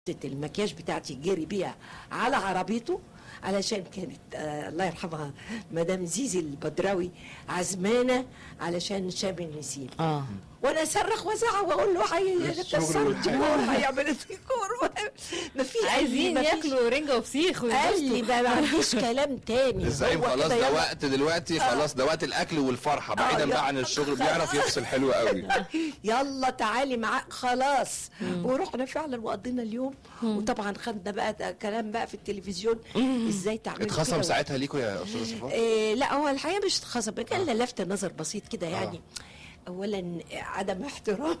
المكياج بتاعتي جري بيها على عربيته علشان كانت آه الله يرحمها مدام زيزي البدراوي عزمانه علشان شاب النسيم اه وانا اصرخ وازعق واقول له هيكسروا الديكور هيعملوا الديكور ما في عايزين ما فيش- ياكلوا رنجه وفسيخ قال لي ويبسطوا. ما عنديش كلام تاني الزعيم هو خلاص كده ده يلا. وقت دلوقتي خلاص ده وقت الاكل والفرحه بعيدا آه، بقى يلا. عن الشغل بيعرف يفصل حلو قوي يلا تعالي معاه خلاص ورحنا فعلا وقضينا اليوم وطبعا خدنا بقى ده كلام بقى في التلفزيون ازاي تعملوا اتخصم كده. ساعتها ليكوا يا استاذ صفاء إيه لا هو الحقيقه مش اتخصم كان آه. لفت نظر بسيط كده يعني اولا عدم احترام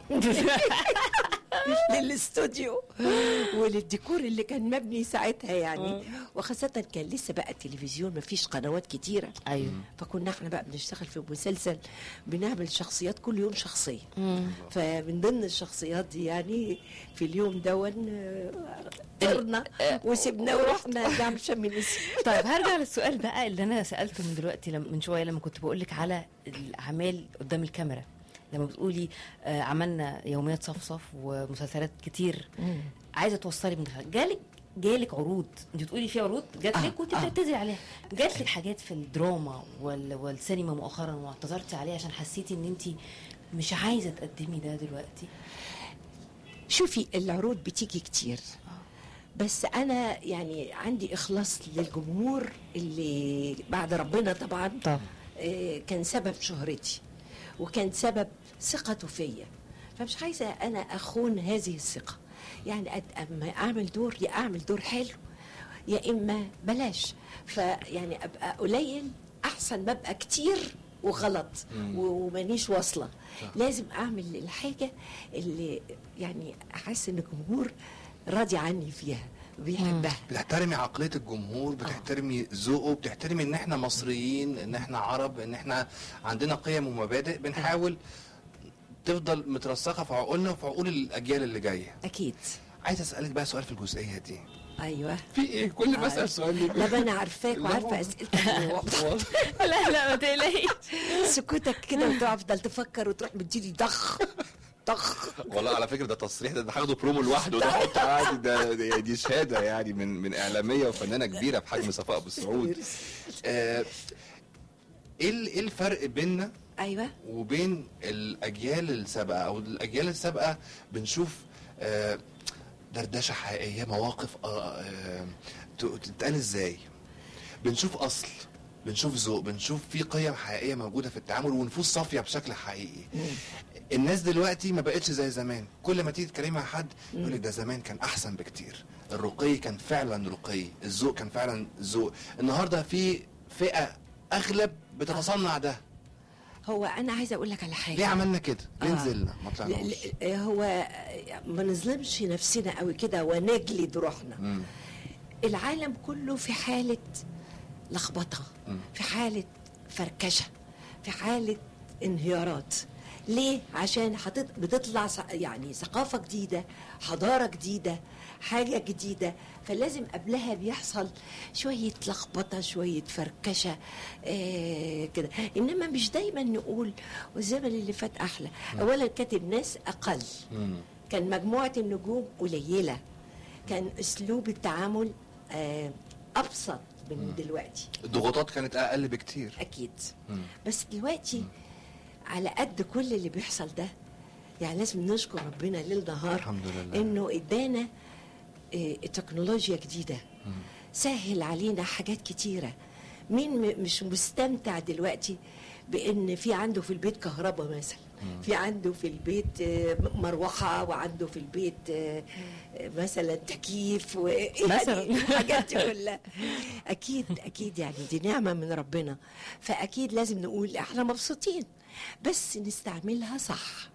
للاستوديو وللديكور اللي كان مبني ساعتها يعني وخاصة كان لسه بقى التلفزيون مفيش قنوات كتيرة ايوه فكنا احنا بقى بنشتغل في مسلسل بنعمل شخصيات كل يوم شخصية فمن ضمن الشخصيات دي يعني في اليوم دون آه، طرنا وسبنا ورحنا نعمل شم النسيم طيب هرجع للسؤال بقى اللي انا سالته من دلوقتي لم- من شويه لما كنت بقول لك على الاعمال قدام الكاميرا لما بتقولي آه عملنا يوميات صفصف ومسلسلات كتير عايزه توصلي من خلال جالك جالك عروض انت بتقولي في عروض جات لك وانت بتعتذري عليها جات لك حاجات في الدراما وال والسينما مؤخرا واعتذرتي عليها عشان حسيتي ان انت مش عايزه تقدمي ده دلوقتي شوفي العروض بتيجي كتير بس انا يعني عندي اخلاص للجمهور اللي بعد ربنا طبعا طبعا. آه، كان سبب شهرتي وكان سبب ثقته فيا فمش عايزه انا اخون هذه الثقه يعني أد- اما اعمل دور يا اعمل دور حلو يا اما بلاش فيعني ابقى قليل احسن ما ابقى كتير وغلط و- ومانيش واصله لازم اعمل الحاجه اللي يعني احس ان الجمهور راضي عني فيها وبيحبها بتحترمي عقليه الجمهور بتحترمي ذوقه بتحترمي ان احنا مصريين ان احنا عرب ان احنا عندنا قيم ومبادئ بنحاول تفضل مترسخه في عقولنا وفي عقول الاجيال اللي جايه اكيد عايز اسالك بقى سؤال في الجزئيه دي ايوه في ايه كل ما اسال سؤال ليه لا ما انا عارفاك لا، وعارفه هو- اسئلتك لا لا ما تقلقيش سكوتك كده وتفضل تفكر وتروح مديني ضخ ضخ والله على فكره ده تصريح ده هاخده برومو لوحده ده حط عادي ده ده- دي شهاده يعني من من اعلاميه وفنانه كبيره بحجم صفاء ابو السعود آه، ايه ال- ايه الفرق بيننا ايوه وبين الاجيال السابقه او الاجيال السابقه بنشوف آه، دردشه حقيقيه مواقف آه، آه، ت- تتقال ازاي بنشوف اصل بنشوف ذوق بنشوف في قيم حقيقيه موجوده في التعامل ونفوس صافيه بشكل حقيقي الناس دلوقتي ما بقتش زي زمان كل ما تيجي تتكلمي مع حد يقول لك ده زمان كان احسن بكتير الرقي كان فعلا رقي الذوق كان فعلا ذوق النهارده في فئه اغلب بتتصنع ده هو انا عايزه اقول لك على حاجه ليه عملنا كده؟ ليه آه. نزلنا؟ ما ل- طلعناش ل- هو ما نظلمش نفسنا قوي كده ونجلد روحنا مم. العالم كله في حالة لخبطة مم. في حالة فركشة في حالة انهيارات ليه؟ عشان حتط... بتطلع ث- يعني ثقافة جديدة حضارة جديدة حاجة جديدة فلازم قبلها بيحصل شوية لخبطة شوية فركشة آه كده إنما مش دايما نقول والزمن اللي فات أحلى أولا كانت الناس أقل مم. كان مجموعة النجوم قليلة كان أسلوب التعامل آه، أبسط من دلوقتي الضغوطات كانت اقل بكتير أكيد مم. بس دلوقتي على قد كل اللي بيحصل ده يعني لازم نشكر ربنا ليل نهار الحمد لله. إنه إدانا آه، تكنولوجيا جديدة سهل علينا حاجات كتيرة مين م- مش مستمتع دلوقتي بان في عنده في البيت كهرباء مثلا في عنده في البيت آه، مروحه وعنده في البيت آه، آه، مثلا تكييف و- يعني مثلاً. الحاجات دي كلها اكيد اكيد يعني دي نعمه من ربنا فاكيد لازم نقول احنا مبسوطين بس نستعملها صح